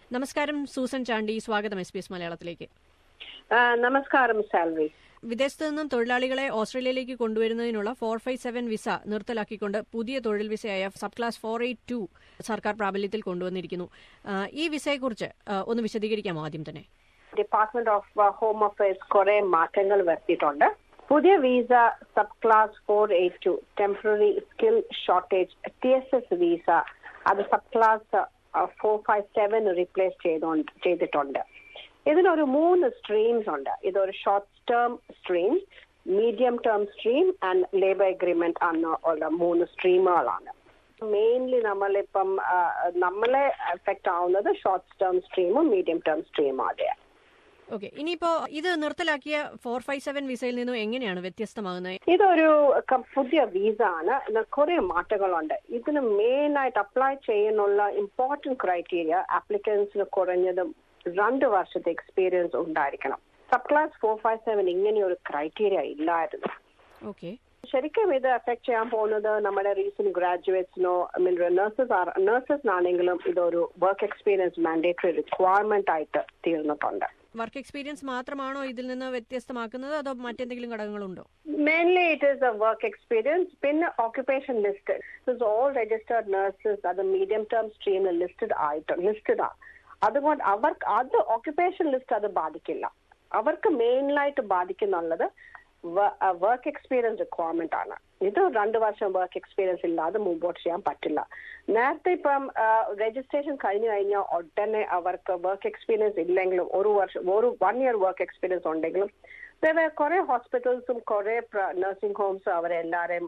നമസ്കാരം സൂസൻ ചാണ്ടി സ്വാഗതം S B S മലയാളത്തിലേക്ക് ആ, നമസ്കാരം സാൽവി വിദേശത്തു നിന്നും തൊഴിലാളികളെ ഓസ്ട്രേലിയയിലേക്ക് കൊണ്ടുവരുന്നതിനുള്ള ഫോർ ഫൈവ് സെവൻ വിസ നിർത്തലാക്കിക്കൊണ്ട് പുതിയ തൊഴിൽ വിസയായ sub class four eight two സർക്കാർ പ്രാബല്യത്തിൽ കൊണ്ടുവന്നിരിക്കുന്നു ആ, ഈ വിസയെക്കുറിച്ച് ആ, ഒന്ന് വിശദീകരിക്കാമോ ആദ്യം തന്നെ ഡിപ്പാർട്ട്മെന്റ് ഓഫ് ഹോം അഫയേഴ്സ് കുറെ മാറ്റങ്ങൾ വരുത്തിയിട്ടുണ്ട് പുതിയ visa sub class four eight two temporary skill shortage T S S visa അത് sub class four five seven replace ചെയ്തോണ്ട് ചെയ്തിട്ടുണ്ട് ഇതിനൊരു മൂന്ന് സ്ട്രീംസ് ഉണ്ട് ഇതൊരു short term stream medium term stream and labour agreement അന്ന് ഉള്ള മൂന്ന് സ്ട്രീമുകളാണ് മെയിൻലി നമ്മളിപ്പം ആ, നമ്മളെ എഫക്ട് ആവുന്നത് ഷോർട്ട് ടേം സ്ട്രീമും മീഡിയം ടേം സ്ട്രീമും അതെയാണ് ഓക്കെ ഇനിയിപ്പോ ഇത് നിർത്തലാക്കിയ ഫോർ ഫൈവ് സെവൻ വിസയിൽ നിന്നും എങ്ങനെയാണ് വ്യത്യസ്തമാകുന്നത് ഇതൊരു ക- പുതിയ വിസ ആണ് ഇതിന് കുറെ മാറ്റങ്ങളുണ്ട് ഇതിന് മെയിൻ ആയിട്ട് അപ്ലൈ ചെയ്യാനുള്ള ഇമ്പോർട്ടന്റ് ക്രൈറ്റീരിയ ആപ്ലിക്കൻസിന് കുറഞ്ഞതും രണ്ട് വർഷത്തെ എക്സ്പീരിയൻസ് ഉണ്ടായിരിക്കണം sub class four five seven ഇങ്ങനെ ഒരു ക്രൈറ്റീരിയ ഇല്ലായിരുന്നു ഓക്കെ ശരിക്കും ഇത് എഫക്ട് ചെയ്യാൻ പോകുന്നത് നമ്മുടെ റീസെന്റ് ഗ്രാജുവേറ്റ്സിനോ ഐ മീൻ നഴ്സസ് നഴ്സസിനാണെങ്കിലും ഇതൊരു വർക്ക് എക്സ്പീരിയൻസ് മാൻഡേറ്ററി റിക്വയർമെന്റ് ആയിട്ട് തീർന്നിട്ടുണ്ട് വർക്ക് എക്സ്പീരിയൻസ് മാത്രമാണോ ഇതിൽ നിന്ന് വ്യത്യസ്തമാക്കുന്നത് അതോ മറ്റെന്തെങ്കിലും ഘടകങ്ങളുണ്ടോ Mainly it is a work experience. പിന്നെ occupation listed. This is all registered nurses അത് medium term stream listed ആയിട്ട് listed ആ അതുകൊണ്ട് അവർക്ക് അത് occupation list അത് ബാധിക്കില്ല അവർക്ക് മെയിനായിട്ട് ബാധിക്കുന്നുള്ളത് വർക്ക് എക്സ്പീരിയൻസ് റിക്വയർമെന്റ് ആണ് ഇത് രണ്ട് വർഷം വർക്ക് എക്സ്പീരിയൻസ് ഇല്ലാതെ മുമ്പോട്ട് ചെയ്യാൻ പറ്റില്ല നേരത്തെ ഇപ്പം രജിസ്ട്രേഷൻ കഴിഞ്ഞു കഴിഞ്ഞാൽ ഉടനെ അവർക്ക് വർക്ക് എക്സ്പീരിയൻസ് ഇല്ലെങ്കിലും ഒരു വർഷം ഒരു വൺ ഇയർ വർക്ക് എക്സ്പീരിയൻസ് ഉണ്ടെങ്കിലും കുറെ ഹോസ്പിറ്റൽസും കുറെ നഴ്സിംഗ് ഹോംസും അവരെ എല്ലാരെയും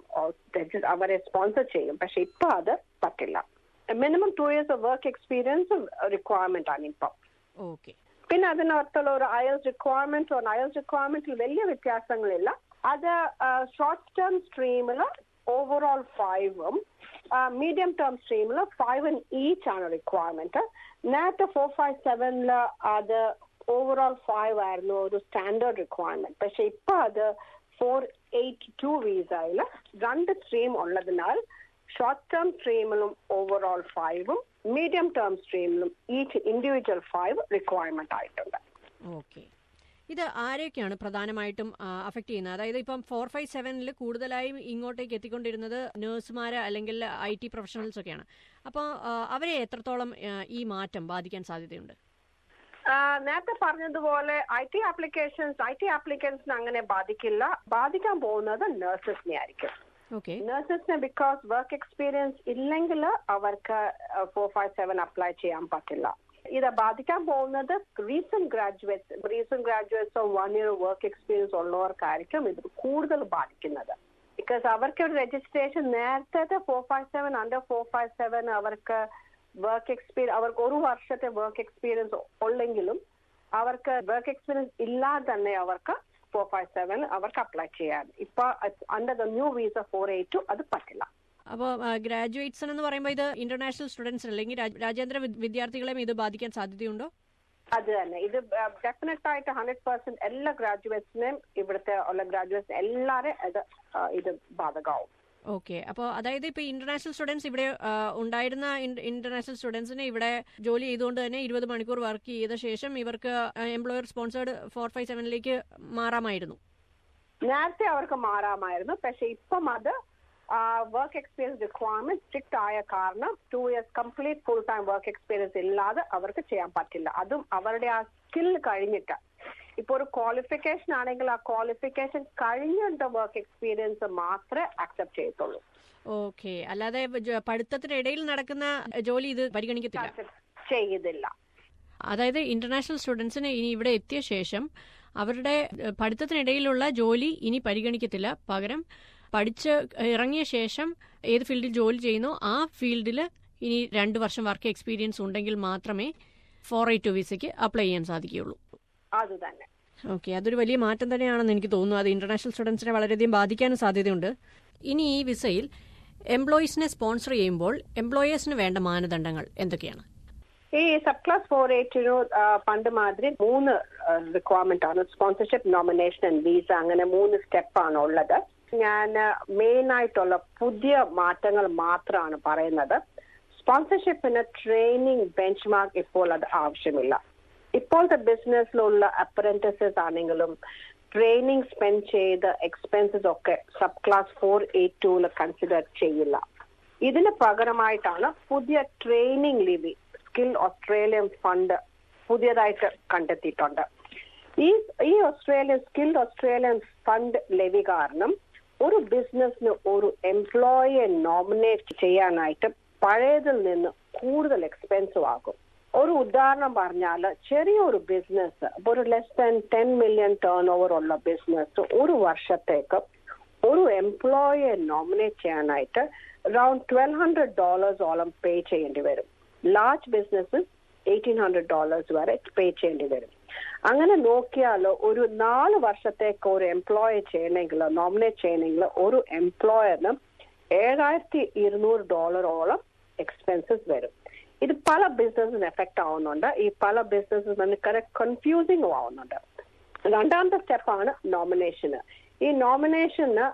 അവരെ സ്പോൺസർ ചെയ്യും പക്ഷെ ഇപ്പൊ അത് പറ്റില്ല minimum two years work experience requirement ആണ് ഇപ്പം ഓക്കെ പിന്നെ അതിനകത്തുള്ള ഒരു അയൽസ് റിക്വയർമെന്റ് അയൽസ് റിക്വയർമെന്റിൽ വലിയ വ്യത്യാസങ്ങളില്ല അത് ഷോർട്ട് ടേം സ്ട്രീമിൽ ഓവറോൾ ഫൈവും മീഡിയം ടേം സ്ട്രീമിൽ ഫൈവ് ആൻഡ് ഈച്ച് ആണ് റിക്വയർമെന്റ് നേരത്തെ ഫോർ ഫൈവ് സെവനിൽ അത് ഓവറോൾ ഫൈവ് ആയിരുന്നു ഒരു സ്റ്റാൻഡേർഡ് റിക്വയർമെന്റ് പക്ഷെ ഇപ്പൊ അത് ഫോർ എയ്റ്റ് ടു വിസയിൽ രണ്ട് സ്ട്രീം ഉള്ളതിനാൽ ഷോർട്ട് ടേം സ്ട്രീമിലും ഓവറോൾ ഫൈവും മീഡിയം ടേം സ്ട്രീമിലും ഈച്ച് ഇൻഡിവിജ്വൽ ഫൈവ് റിക്വയർമെന്റ് ആയിട്ടുണ്ട് ഓക്കെ ഇത് ആരെയൊക്കെയാണ് പ്രധാനമായിട്ടും അഫക്ട് ചെയ്യുന്നത് അതായത് ഇപ്പം ഫോർ ഫൈവ് സെവനിൽ കൂടുതലായും ഇങ്ങോട്ടേക്ക് എത്തിക്കൊണ്ടിരുന്നത് നഴ്സുമാര് അല്ലെങ്കിൽ ഐ ടി പ്രൊഫഷണൽസ് ഒക്കെയാണ് അപ്പോൾ അവരെ എത്രത്തോളം ആ, ഈ മാറ്റം ബാധിക്കാൻ സാധ്യതയുണ്ട് ആ, നേരത്തെ പറഞ്ഞതുപോലെ I T applications I T ആപ്ലിക്കൻസിന് അങ്ങനെ ബാധിക്കില്ല ബാധിക്കാൻ പോകുന്നത് നഴ്സസിനെ ആയിരിക്കും ഓക്കെ നഴ്സസിന് ബിക്കോസ് വർക്ക് എക്സ്പീരിയൻസ് ഇല്ലെങ്കിൽ അവർക്ക് ഫോർ ഫൈവ് സെവൻ അപ്ലൈ ചെയ്യാൻ പറ്റില്ല ഇത് ബാധിക്കാൻ പോകുന്നത് റീസെന്റ് ഗ്രാജുവേറ്റ്സ് റീസെന്റ് ഗ്രാജുവേറ്റ്സോ വൺ ഇയർ വർക്ക് എക്സ്പീരിയൻസ് ഉള്ളവർക്കായിരിക്കും ഇത് കൂടുതൽ ബാധിക്കുന്നത് ബിക്കോസ് അവർക്ക് ഒരു രജിസ്ട്രേഷൻ നേരത്തെ four five seven under four five seven അവർക്ക് വർക്ക് എക്സ്പീരിയൻസ് അവർക്ക് ഒരു വർഷത്തെ വർക്ക് എക്സ്പീരിയൻസ് ഉള്ളെങ്കിലും അവർക്ക് വർക്ക് എക്സ്പീരിയൻസ് ഇല്ലാതെ തന്നെ അവർക്ക് ഫോർ ഫൈവ് സെവൻ അവർക്ക് അപ്ലൈ ചെയ്യാൻ ഇപ്പൊ under the new visa four eight അത് പറ്റില്ല അപ്പോൾ ഗ്രാജുവേറ്റ്സ് എന്ന് പറയുമ്പോൾ ഇത് ഇന്റർനാഷണൽ സ്റ്റുഡൻസ് അല്ലെങ്കിൽ രാജ്- രാജ്യാന്തര വി- വിദ്യാർത്ഥികളെയും ഇത് ബാധിക്കാൻ സാധ്യതയുണ്ടോ അത് തന്നെ ഇത് ഡെഫിനറ്റ് ആയിട്ട് ഹൺഡ്രഡ് പെർസെന്റ് എല്ലാ ഗ്രാജുവേറ്റ്സിനെയും ഇവിടുത്തെ ഉള്ള ഗ്രാജുവേറ്റ്സ് എല്ലാവരും ഇത് ആ, ഇത് ബാധകമാവും ഓക്കെ അപ്പോൾ അതായത് ഇപ്പോൾ ഇന്റർനാഷണൽ സ്റ്റുഡൻസ് ഇവിടെ ആ, ഉണ്ടായിരുന്ന ഇന്റർനാഷണൽ സ്റ്റുഡൻസിന് ഇവിടെ ജോലി ചെയ്തുകൊണ്ട് തന്നെ ഇരുപത് മണിക്കൂർ വർക്ക് ചെയ്ത ശേഷം ഇവർക്ക് എംപ്ലോയർ സ്പോൺസേർഡ് ഫോർ ഫൈവ് സെവനിലേക്ക് മാറാമായിരുന്നു നേരത്തെ അവർക്ക് മാറാമായിരുന്നു പക്ഷെ ഇപ്പം അത് വർക്ക് എക്സ്പീരിയൻസ് റിക്വയർമെന്റ് സ്ട്രിക്റ്റ് ആയ കാരണം two years complete full time work experience ഇല്ലാതെ അവർക്ക് ചെയ്യാൻ പറ്റില്ല അതും അവരുടെ ആ സ്കിൽ കഴിഞ്ഞിട്ട് ഇപ്പൊ ഒരു ക്വാളിഫിക്കേഷൻ ആണെങ്കിൽ ആ ക്വാളിഫിക്കേഷൻ കഴിഞ്ഞിട്ട് വർക്ക് എക്സ്പീരിയൻസ് മാത്രമേ അക്സെപ്റ്റ് ചെയ്യത്തുള്ളൂ ഓക്കെ അല്ലാതെ ജ- പഠിത്തത്തിനിടയിൽ നടക്കുന്ന ജോലി ഇത് പരിഗണിക്കത്തില്ല Accept ചെയ്തില്ല അതായത് ഇന്റർനാഷണൽ സ്റ്റുഡൻസിന് ഇനി ഇവിടെ എത്തിയ ശേഷം അവരുടെ ഏഹ്, പഠിത്തത്തിനിടയിലുള്ള ജോലി ഇനി പരിഗണിക്കത്തില്ല പകരം പഠിച്ച് ഇറങ്ങിയ ശേഷം ഏത് ഫീൽഡിൽ ജോലി ചെയ്യുന്നോ ആ ഫീൽഡിൽ ഇനി രണ്ട് വർഷം വർക്ക് എക്സ്പീരിയൻസ് ഉണ്ടെങ്കിൽ മാത്രമേ ഫോർ എയ്റ്റ് ടു വിസയ്ക്ക് അപ്ലൈ ചെയ്യാൻ സാധിക്കുകയുള്ളൂ അത് തന്നെ ഓക്കെ അതൊരു വലിയ മാറ്റം തന്നെയാണെന്ന് എനിക്ക് തോന്നുന്നു അത് ഇന്റർനാഷണൽ സ്റ്റുഡൻസിനെ വളരെയധികം ബാധിക്കാനും സാധ്യതയുണ്ട് ഇനി ഈ വിസയിൽ എംപ്ലോയീസിനെ സ്പോൺസർ ചെയ്യുമ്പോൾ എംപ്ലോയേഴ്സിന് വേണ്ട മാനദണ്ഡങ്ങൾ എന്തൊക്കെയാണ് ഈ സബ് ക്ലാസ് ഫോർ എയ്റ്റിനു പണ്ട് മാതിരി മൂന്ന് റിക്വയർമെന്റ് ആണ് സ്പോൺസർഷിപ്പ് നോമിനേഷൻ ആൻഡ് വീസ അങ്ങനെ മൂന്ന് സ്റ്റെപ്പ് ആണ് ഉള്ളത് ഞാൻ മെയിൻ ആയിട്ടുള്ള പുതിയ മാറ്റങ്ങൾ മാത്രമാണ് പറയുന്നത് സ്പോൺസർഷിപ്പിന് ട്രെയിനിങ് ബെഞ്ച് മാർക്ക് ഇപ്പോൾ അത് ആവശ്യമില്ല ഇപ്പോഴത്തെ ബിസിനസ്സിലുള്ള അപ്രന്റസസ് ആണെങ്കിലും ട്രെയിനിങ് സ്പെൻഡ് ചെയ്ത എക്സ്പെൻസസ് ഒക്കെ സബ് ക്ലാസ് ഫോർ എയ്റ്റ് ടൂല് കൺസിഡർ ചെയ്യില്ല ഇതിന് പകരമായിട്ടാണ് പുതിയ training levy skill Australian fund പുതിയതായിട്ട് കണ്ടെത്തിയിട്ടുണ്ട് ഈ ഈ Australian skilled Australian fund levy കാരണം ഒരു ബിസിനസ്സിന് ഒരു എംപ്ലോയിയെ നോമിനേറ്റ് ചെയ്യാനായിട്ട് പഴയതിൽ നിന്ന് കൂടുതൽ എക്സ്പെൻസീവ് ആകും ഒരു ഉദാഹരണം പറഞ്ഞാൽ ചെറിയൊരു ബിസിനസ് ഒരു less than ten million turnover ഉള്ള ബിസിനസ് ഒരു വർഷത്തേക്ക് ഒരു എംപ്ലോയിയെ നോമിനേറ്റ് ചെയ്യാനായിട്ട് അറൌണ്ട് ട്വൽവ് ഹൺഡ്രഡ് ഡോളേഴ്സോളം പേ ചെയ്യേണ്ടി വരും large businesses eighteen hundred dollars വരെ പേ ചെയ്യേണ്ടി വരും അങ്ങനെ നോക്കിയാൽ ഒരു നാല് വർഷത്തേക്ക് ഒരു എംപ്ലോയി ചെയ്യണമെങ്കിൽ നോമിനേറ്റ് ചെയ്യണമെങ്കിൽ ഒരു എംപ്ലോയറിന് ഏഴായിരത്തി ഇരുന്നൂറ് ഡോളറോളം എക്സ്പെൻസസ് വരും ഇത് പല ബിസിനസ്സിന് എഫക്ട് ആവുന്നുണ്ട് ഈ പല ബിസിനസ് നമുക്ക് കൺഫ്യൂസിങ് ആവുന്നുണ്ട് രണ്ടാമത്തെ സ്റ്റെപ്പാണ് നോമിനേഷന് ഈ നോമിനേഷന്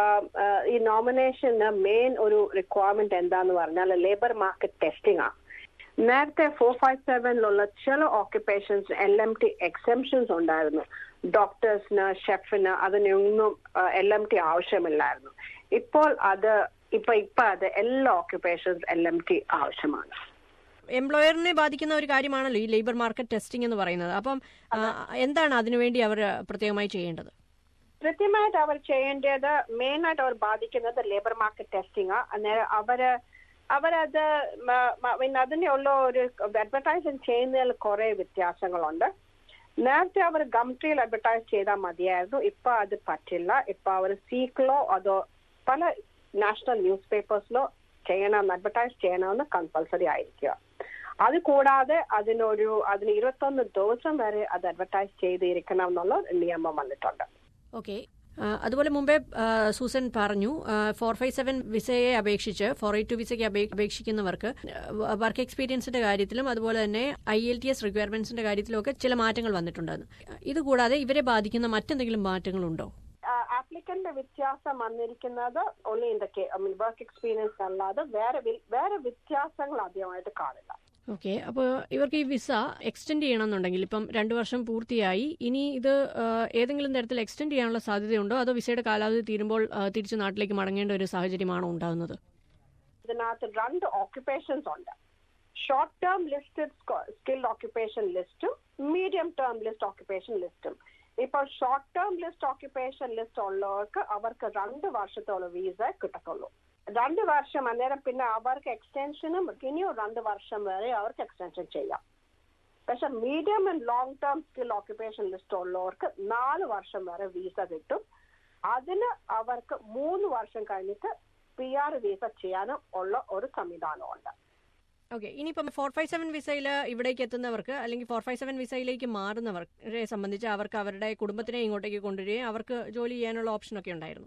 ഈ നോമിനേഷന് മെയിൻ ഒരു റിക്വയർമെന്റ് എന്താന്ന് പറഞ്ഞാൽ ലേബർ മാർക്കറ്റ് ടെസ്റ്റിംഗ് ആണ് നേരത്തെ ഫോർ ഫൈവ് സെവനിലുള്ള ചില occupations L M T exemptions ഉണ്ടായിരുന്നു ഡോക്ടേഴ്സിന് ഷെഫിന് അതിനൊന്നും എൽ എം ടി ആവശ്യമില്ലായിരുന്നു ഇപ്പോൾ അത് ഇപ്പൊ ഇപ്പൊ അത് എല്ലാ ഓക്യുപ്പേഷൻസ് എൽ എം ടി ആവശ്യമാണ് എംപ്ലോയറിനെ ബാധിക്കുന്ന ഒരു കാര്യമാണല്ലോ ഈ ലേബർ മാർക്കറ്റ് ടെസ്റ്റിംഗ് എന്ന് പറയുന്നത് അപ്പം എന്താണ് അതിനുവേണ്ടി അവർ പ്രത്യേകമായി ചെയ്യേണ്ടത് കൃത്യമായിട്ട് അവർ ചെയ്യേണ്ടത് മെയിൻ ആയിട്ട് അവർ ബാധിക്കുന്നത് ലേബർ മാർക്കറ്റ് ടെസ്റ്റിംഗ് അന്നേരം അവര് അവരത് പിന്നെ അതിനുള്ള ഒരു അഡ്വർടൈസിങ് ചെയ്യുന്നതിൽ കുറെ വ്യത്യാസങ്ങളുണ്ട് നേരത്തെ അവർ ഗംട്രിയിൽ അഡ്വർടൈസ് ചെയ്താൽ മതിയായിരുന്നു ഇപ്പൊ അത് പറ്റില്ല ഇപ്പൊ അവർ സീക്കിലോ അതോ പല നാഷണൽ ന്യൂസ് പേപ്പേഴ്സിലോ ചെയ്യണം അഡ്വർടൈസ് ചെയ്യണമെന്ന് കമ്പൽസറി ആയിരിക്കുക അത് കൂടാതെ അതിനൊരു അതിന് ഇരുപത്തൊന്ന് ദിവസം വരെ അത് അഡ്വർടൈസ് ചെയ്തിരിക്കണം എന്നുള്ള നിയമം വന്നിട്ടുണ്ട് ഓക്കെ അതുപോലെ മുമ്പേ സൂസൻ പറഞ്ഞു ഫോർ ഫൈവ് സെവൻ വിസയെ അപേക്ഷിച്ച് ഫോർ എയ്റ്റ് ടു വിസയ്ക്ക് അപേക്ഷിക്കുന്നവർക്ക് വർക്ക് എക്സ്പീരിയൻസിന്റെ കാര്യത്തിലും അതുപോലെ തന്നെ ഐ എൽ ടി എസ് റിക്വയർമെന്റ്സിന്റെ കാര്യത്തിലും ഒക്കെ ചില മാറ്റങ്ങൾ വന്നിട്ടുണ്ടെന്ന് ഇതുകൂടാതെ ഇവരെ ബാധിക്കുന്ന മറ്റെന്തെങ്കിലും മാറ്റങ്ങളുണ്ടോ ആപ്ലിക്കന്റ് വ്യത്യാസം വന്നിരിക്കുന്നത് only in the work experience അല്ലാതെ വേറെ വേറെ വ്യത്യാസങ്ങൾ അധികമായിട്ട് കാണില്ല ഓക്കെ അപ്പോൾ ഇവർക്ക് ഈ വിസ എക്സ്റ്റെൻഡ് ചെയ്യണമെന്നുണ്ടെങ്കിൽ ഇപ്പം രണ്ടു വർഷം പൂർത്തിയായി ഇനി ഇത് ഏതെങ്കിലും തരത്തിൽ എക്സ്റ്റെൻഡ് ചെയ്യാനുള്ള സാധ്യതയുണ്ടോ അതോ വിസയുടെ കാലാവധി തീരുമ്പോൾ തിരിച്ച് നാട്ടിലേക്ക് മടങ്ങേണ്ട ഒരു സാഹചര്യമാണോ ഉണ്ടാകുന്നത് ഇതിനകത്ത് രണ്ട് ഓക്യുപ്പേഷൻസ് ഉണ്ട് short term listed skilled occupation ലിസ്റ്റും മീഡിയം ടേം ലിസ്റ്റ് ഓക്യുപ്പേഷൻ ലിസ്റ്റും ഇപ്പൊ short term list occupation list ഉള്ളവർക്ക് അവർക്ക് രണ്ട് വർഷത്തോളം വീസ കിട്ടത്തുള്ളൂ രണ്ട് വർഷം അന്നേരം പിന്നെ അവർക്ക് എക്സ്റ്റൻഷനും ഇനിയും രണ്ട് വർഷം വരെ അവർക്ക് എക്സ്റ്റൻഷൻ ചെയ്യാം പക്ഷെ medium and long term skill occupation list ഉള്ളവർക്ക് നാല് വർഷം വരെ വീസ കിട്ടും അതിന് അവർക്ക് മൂന്ന് വർഷം കഴിഞ്ഞിട്ട് പി ആർ വീസ ചെയ്യാനും ഉള്ള ഒരു സംവിധാനമുണ്ട് ഓക്കെ ഇനിയിപ്പം ഫോർ ഫൈവ് സെവൻ വിസയിൽ ഇവിടേക്ക് എത്തുന്നവർക്ക് അല്ലെങ്കിൽ ഫോർ ഫൈവ് സെവൻ വിസയിലേക്ക് മാറുന്നവരെ സംബന്ധിച്ച് അവർക്ക് അവരുടെ കുടുംബത്തിനെ ഇങ്ങോട്ടേക്ക് കൊണ്ടുവരികയും അവർക്ക് ജോലി ചെയ്യാനുള്ള ഓപ്ഷൻ ഒക്കെ ഉണ്ടായിരുന്നു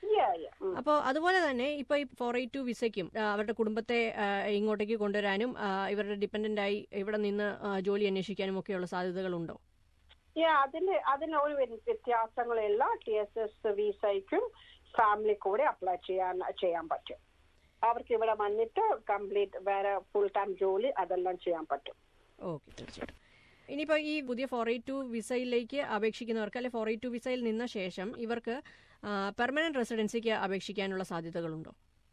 അപ്പോൾ അതുപോലെ തന്നെ ഇപ്പൊ ഈ ഫോർ എയ്റ്റ് ടു വിസയ്ക്കും അവരുടെ കുടുംബത്തെ ഇങ്ങോട്ടേക്ക് കൊണ്ടുവരാനും ഇവരുടെ ഡിപ്പെൻഡന്റ് ആയി ഇവിടെ നിന്ന് ജോലി അന്വേഷിക്കാനും ഒക്കെയുള്ള സാധ്യതകളുണ്ടോ അതിന് അതിന് ഒരു വ്യത്യാസങ്ങളില്ല ടി എസ് എസ് വിസയ്ക്കും ഫാമിലി കൂടെ അപ്ലൈ ചെയ്യാൻ ചെയ്യാൻ പറ്റും അവർക്ക് ഇവിടെ വന്നിട്ട് കംപ്ലീറ്റ് വേറെ ഫുൾ ടൈം ജോലി അതെല്ലാം ചെയ്യാൻ പറ്റും ഓക്കെ തീർച്ചയായിട്ടും ഇനിയിപ്പോൾ ഈ പുതിയ ഫോർ എയ്റ്റ് ടു വിസയിലേക്ക് അപേക്ഷിക്കുന്നവർക്ക് അല്ലെ ഫോർ എയ്റ്റ് ടു വിസയിൽ നിന്ന ശേഷം ഇവർക്ക് പെർമനന്റ് റെസിഡൻസിക്ക് അപേക്ഷിക്കാനുള്ള സാധ്യതകളുണ്ടോ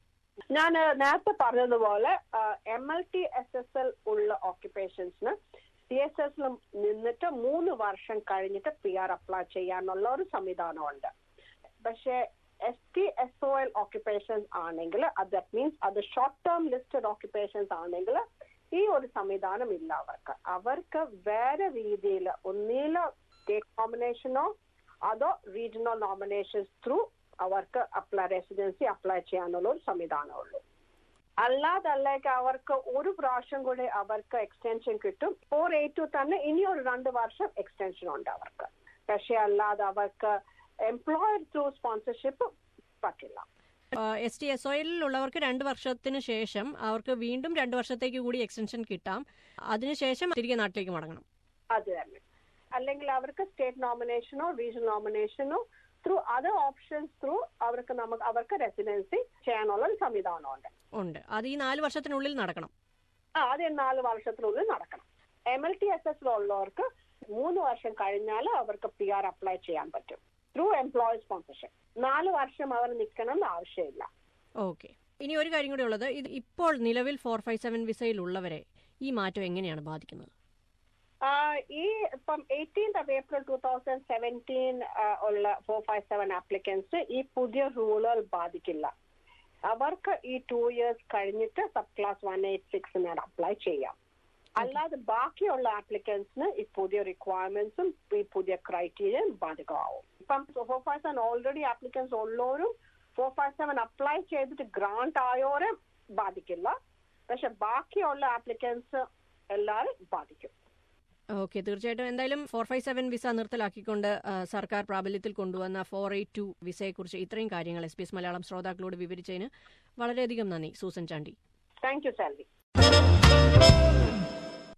ഞാൻ നേരത്തെ പറഞ്ഞതുപോലെ M L T S S L ഉള്ള ഓക്യുപ്പേഷൻസിന് സി എസ് എസ് നിന്നിട്ട് മൂന്ന് വർഷം കഴിഞ്ഞിട്ട് പി ആർ അപ്ലൈ ചെയ്യാനുള്ള ഒരു സംവിധാനമുണ്ട് പക്ഷേ S T S O L occupations ആണെങ്കിൽ ദറ്റ് മീൻസ് അത് ഷോർട്ട് ടേം ലിസ്റ്റഡ് ഓക്യുപ്പേഷൻസ് ആണെങ്കിൽ ഈ ഒരു സംവിധാനം ഇല്ല അവർക്ക് അവർക്ക് വേറെ രീതിയിൽ ഒന്നില സ്റ്റേറ്റ് നോമിനേഷനോ അതോ റീജിയണൽ നോമിനേഷൻസ് ത്രൂ അവർക്ക് അപ്ലൈ റെസിഡൻസി അപ്ലൈ ചെയ്യാനുള്ള ഒരു സംവിധാനമുള്ളൂ അല്ലാതല്ലേക്ക് അവർക്ക് ഒരു പ്രാവശ്യം കൂടി അവർക്ക് എക്സ്റ്റൻഷൻ കിട്ടും ഫോർ എയ്റ്റ് ടു തന്നെ ഇനി ഒരു രണ്ട് വർഷം എക്സ്റ്റൻഷൻ ഉണ്ട് അവർക്ക് പക്ഷെ അല്ലാതെ അവർക്ക് എംപ്ലോയർ ത്രൂ സ്പോൺസർഷിപ്പ് പറ്റില്ല എസ് ടി എസ് ഒയിലുള്ളവർക്ക് രണ്ട് വർഷത്തിന് ശേഷം അവർക്ക് വീണ്ടും രണ്ട് വർഷത്തേക്ക് കൂടി എക്സ്റ്റൻഷൻ കിട്ടാം അതിനുശേഷം തിരികെ നാട്ടിലേക്ക് മടങ്ങണം അത് തന്നെ അല്ലെങ്കിൽ അവർക്ക് സ്റ്റേറ്റ് നോമിനേഷനോ റീജിയണൽ നോമിനേഷനോ ത്രൂ അതർ ഓപ്ഷൻസ് ത്രൂ അവർക്ക് നമുക്ക് അവർക്ക് റെസിഡൻസി ചെയ്യാനുള്ള ഒരു സംവിധാനമുണ്ട് ഉണ്ട് അത് ഈ നാല് വർഷത്തിനുള്ളിൽ നടക്കണം ആ ആദ്യം നാല് വർഷത്തിനുള്ളിൽ നടക്കണം M L T S S ഉള്ളവർക്ക് മൂന്ന് വർഷം കഴിഞ്ഞാൽ അവർക്ക് പി ആർ അപ്ലൈ ചെയ്യാൻ പറ്റും ത്രൂ എംപ്ലോയി സ്പോൺസർഷിപ്പ് നാല് വർഷം അവർ നിൽക്കണം എന്ന് ആവശ്യമില്ല ഓക്കെ ഇനി ഒരു കാര്യം കൂടി ഉള്ളത് ഇത് ഇപ്പോൾ നിലവിൽ ഫോർ ഫൈവ് സെവൻ വിസയിലുള്ളവരെ ഈ മാറ്റം എങ്ങനെയാണ് ബാധിക്കുന്നത് ആ, ഈ ഇപ്പം eighteenth of April two thousand seventeen ഉള്ള ഫോർ ഫൈവ് സെവൻ ആപ്ലിക്കൻസ് ഈ പുതിയ റൂളുകൾ ബാധിക്കില്ല അവർക്ക് ഈ ടു ഇയേഴ്സ് കഴിഞ്ഞിട്ട് സബ് ക്ലാസ് വൺ എയ്റ്റ് സിക്സിന് അപ്ലൈ ചെയ്യാം അല്ലാതെ ബാക്കിയുള്ള ആപ്ലിക്കൻസിന് ഈ പുതിയ റിക്വയർമെന്റ്സും ഈ പുതിയ ക്രൈറ്റീരിയൻ ബാധകമാവും ഇപ്പം four five seven already applicants ഉള്ളവരും ഫോർ ഫൈവ് സെവൻ അപ്ലൈ ചെയ്തിട്ട് ഗ്രാന്റ് ആയോരെ ബാധിക്കില്ല പക്ഷെ ബാക്കിയുള്ള ആപ്ലിക്കൻസ് എല്ലാവരും ബാധിക്കും ഓക്കെ തീർച്ചയായിട്ടും എന്തായാലും ഫോർ ഫൈവ് സെവൻ വിസ നിർത്തലാക്കിക്കൊണ്ട് ആ, സർക്കാർ പ്രാബല്യത്തിൽ കൊണ്ടുവന്ന ഫോർ എയ്റ്റ് ടു വിസയെക്കുറിച്ച് ഇത്രയും കാര്യങ്ങൾ എസ് ബി എസ് മലയാളം ശ്രോതാക്കളോട് വിവരിച്ചതിന് വളരെയധികം നന്ദി സൂസൻ ചാണ്ടി താങ്ക് യു സാൽവി